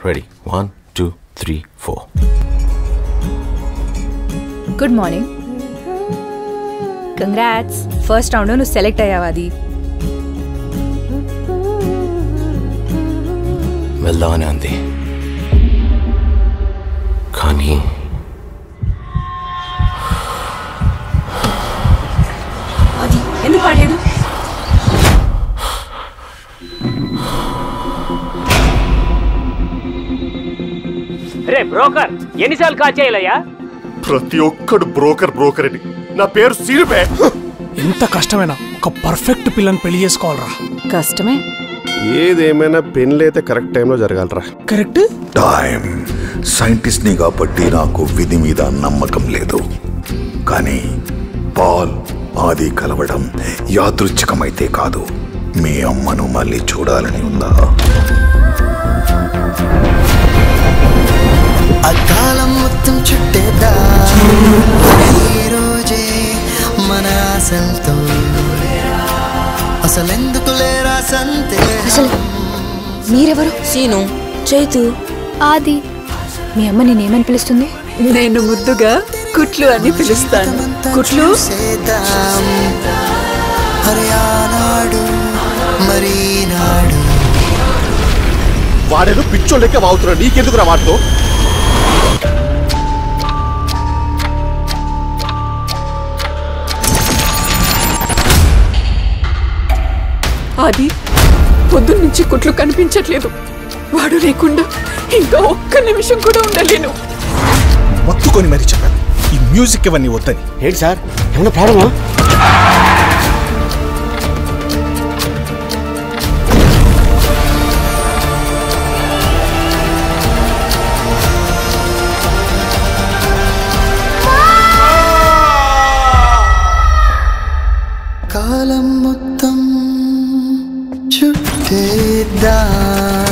ready one two three four good morning congrats first round నువ్వు select అయ్యావు అది వెళ్దామని అంది కానీ అది ఎందుకు పాడలేదు రే బ్రోకర్ ఎన్నిసార్లు కాల్ చేయాలయ్యా ప్రతి ఒక్కడు బ్రోకర్ బ్రోకర్ అని నా పేరు సీరుపే ఎంత కష్టమైనా ఒక పర్ఫెక్ట్ పిల్లని పెళ్లి చేసుకోవాలరా కష్టమే ఏదేమైనా పెళ్ళైతే కరెక్ట్ టైంలో జరగాలరా కరెక్ట్ టైం సైంటిస్ట్ని కాబట్టి నాకు విధి మీద నమ్మకం లేదు కానీ పాల్ ఆది కలవడం యాదృచ్ఛికమైతే కాదు మీ అమ్మను మళ్ళీ చూడాలని ఉందా అకాలం మొత్తం చుట్టేదా ఈ రోజే మన ఆశలతో అసలెందుకు లేరా సంతే మీరెవరు సీను చైతు ఆది మీ అమ్మ నేనేమని పిలుస్తుంది నేను ముద్దుగా కుట్లు అని పిలుస్తాను కుట్లు చేద్దాం హరి ఆనాడు మరి నాడు వాడేదో పిచ్చో లెక్క వాగుతున్నాడు నీకెందుకురా వాడితో అది పొద్దున్న నుంచి కుట్లు కనిపించట్లేదు వాడు లేకుండా ఇంకా ఒక్క నిమిషం కూడా ఉండలేను మొత్తుకొని మరి చెప్పాను ఈ మ్యూజిక్ ఇవన్నీ వద్దని ఏంటి సార్ ఏమన్నా ప్రాబ్లమా కాలం మొత్తం చుట్టేద్దాం